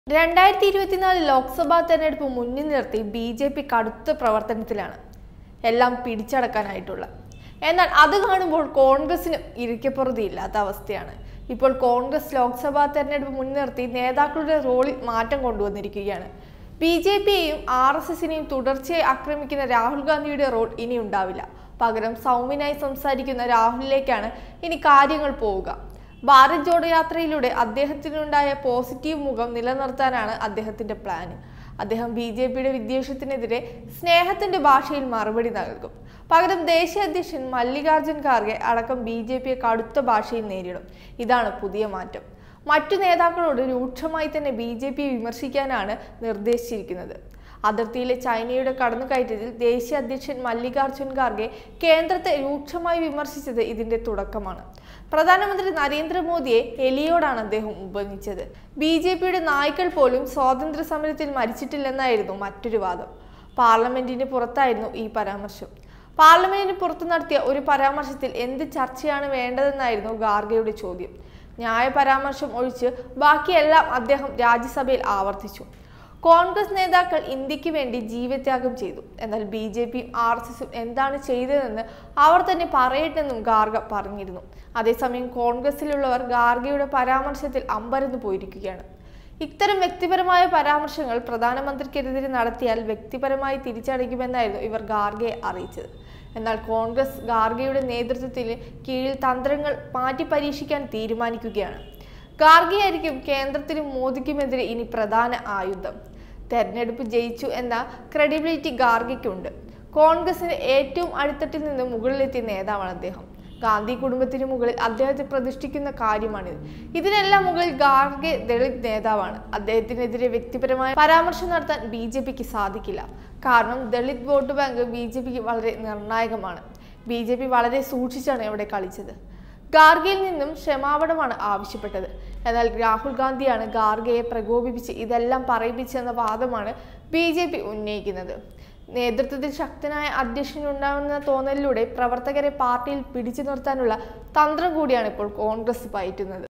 രണ്ടായിരത്തി ഇരുപത്തിനാല് ലോക്സഭാ തെരഞ്ഞെടുപ്പ് മുന്നിൽ നിർത്തി ബി ജെ പി കടുത്ത പ്രവർത്തനത്തിലാണ് എല്ലാം പിടിച്ചടക്കാനായിട്ടുള്ള എന്നാൽ അത് കാണുമ്പോൾ കോൺഗ്രസിന് ഇരിക്കപ്പുറതിയില്ലാത്ത അവസ്ഥയാണ് ഇപ്പോൾ കോൺഗ്രസ് ലോക്സഭാ തെരഞ്ഞെടുപ്പ് മുൻനിർത്തി നേതാക്കളുടെ റോളിൽ മാറ്റം കൊണ്ടുവന്നിരിക്കുകയാണ് ബി ജെ പിയെയും ആർ എസ് എസിനെയും തുടർച്ചയായി ആക്രമിക്കുന്ന രാഹുൽ ഗാന്ധിയുടെ റോൾ ഇനി ഉണ്ടാവില്ല പകരം സൗമ്യനായി സംസാരിക്കുന്ന രാഹുലിലേക്കാണ് ഇനി കാര്യങ്ങൾ പോവുക ഭാരത് ജോഡോ യാത്രയിലൂടെ അദ്ദേഹത്തിനുണ്ടായ പോസിറ്റീവ് മുഖം നിലനിർത്താനാണ് അദ്ദേഹത്തിന്റെ പ്ലാൻ അദ്ദേഹം ബി ജെ പിയുടെ വിദ്വേഷത്തിനെതിരെ സ്നേഹത്തിന്റെ ഭാഷയിൽ മറുപടി നൽകും പകരം ദേശീയ അധ്യക്ഷൻ മല്ലികാർജുൻ ഖാർഗെ അടക്കം ബി ജെ പിയെ കടുത്ത ഭാഷയിൽ നേരിടും ഇതാണ് പുതിയ മാറ്റം മറ്റു നേതാക്കളോട് രൂക്ഷമായി തന്നെ ബി ജെ പിയെ വിമർശിക്കാനാണ് നിർദ്ദേശിച്ചിരിക്കുന്നത് അതിർത്തിയിലെ ചൈനയുടെ കടന്നുകയറ്റത്തിൽ ദേശീയ അധ്യക്ഷൻ മല്ലികാർജുൻ ഖാർഗെ കേന്ദ്രത്തെ രൂക്ഷമായി വിമർശിച്ചത് ഇതിന്റെ തുടക്കമാണ് പ്രധാനമന്ത്രി നരേന്ദ്രമോദിയെ എലിയോടാണ് അദ്ദേഹം ഉപമിച്ചത് ബി ജെ പിയുടെ നായ്ക്കൾ പോലും സ്വാതന്ത്ര്യ സമരത്തിൽ മരിച്ചിട്ടില്ലെന്നായിരുന്നു മറ്റൊരു വാദം പാർലമെന്റിന് പുറത്തായിരുന്നു ഈ പരാമർശം പാർലമെന്റിന് പുറത്തു നടത്തിയ ഒരു പരാമർശത്തിൽ എന്ത് ചർച്ചയാണ് വേണ്ടതെന്നായിരുന്നു ഗാർഗയുടെ ചോദ്യം ന്യായ പരാമർശം ഒഴിച്ച് ബാക്കിയെല്ലാം അദ്ദേഹം രാജ്യസഭയിൽ ആവർത്തിച്ചു കോൺഗ്രസ് നേതാക്കൾ ഇന്ത്യക്ക് വേണ്ടി ജീവത്യാഗം ചെയ്തു എന്നാൽ ബി ജെ പിയും ആർ എസ് എസും എന്താണ് ചെയ്തതെന്ന് അവർ തന്നെ പറയട്ടെന്നും ഗാർഗ പറഞ്ഞിരുന്നു അതേസമയം കോൺഗ്രസിലുള്ളവർ ഗാർഗയുടെ പരാമർശത്തിൽ അമ്പരന്ന് പോയിരിക്കുകയാണ് ഇത്തരം വ്യക്തിപരമായ പരാമർശങ്ങൾ പ്രധാനമന്ത്രിക്കെതിരെ നടത്തിയാൽ വ്യക്തിപരമായി തിരിച്ചടിക്കുമെന്നായിരുന്നു ഇവർ ഗാർഗയെ അറിയിച്ചത് എന്നാൽ കോൺഗ്രസ് ഗാർഗയുടെ നേതൃത്വത്തിൽ കീഴിൽ തന്ത്രങ്ങൾ മാറ്റി പരീക്ഷിക്കാൻ തീരുമാനിക്കുകയാണ് ഗാർഗയായിരിക്കും കേന്ദ്രത്തിനും മോദിക്കുമെതിരെ ഇനി പ്രധാന ആയുധം തെരഞ്ഞെടുപ്പ് ജയിച്ചു എന്ന ക്രെഡിബിലിറ്റി ഗാർഗയ്ക്കുണ്ട് കോൺഗ്രസിന്റെ ഏറ്റവും അടിത്തട്ടിൽ നിന്ന് മുകളിലെത്തിയ നേതാവാണ് അദ്ദേഹം ഗാന്ധി കുടുംബത്തിന് മുകളിൽ അദ്ദേഹത്തെ പ്രതിഷ്ഠിക്കുന്ന കാര്യമാണിത് ഇതിനെല്ലാം മുകളിൽ ഗാർഗെ ദളിത് നേതാവാണ് അദ്ദേഹത്തിനെതിരെ വ്യക്തിപരമായ പരാമർശം നടത്താൻ ബി ജെ പിക്ക് സാധിക്കില്ല കാരണം Dalit vote bank B J പിക്ക് വളരെ നിർണായകമാണ് ബി ജെ പി വളരെ സൂക്ഷിച്ചാണ് ഇവിടെ കളിച്ചത് ഗാർഗയിൽ നിന്നും ക്ഷമാപണമാണ് ആവശ്യപ്പെട്ടത് എന്നാൽ രാഹുൽ ഗാന്ധിയാണ് ഗാർഗയെ പ്രകോപിപ്പിച്ച് ഇതെല്ലാം പറയിപ്പിച്ചെന്ന വാദമാണ് ബി ജെ പി ഉന്നയിക്കുന്നത് നേതൃത്വത്തിൽ ശക്തനായ അധ്യക്ഷനുണ്ടാവുന്ന തോന്നലിലൂടെ പ്രവർത്തകരെ പാർട്ടിയിൽ പിടിച്ചു നിർത്താനുള്ള തന്ത്രം കൂടിയാണ് ഇപ്പോൾ കോൺഗ്രസ് പയറ്റുന്നത്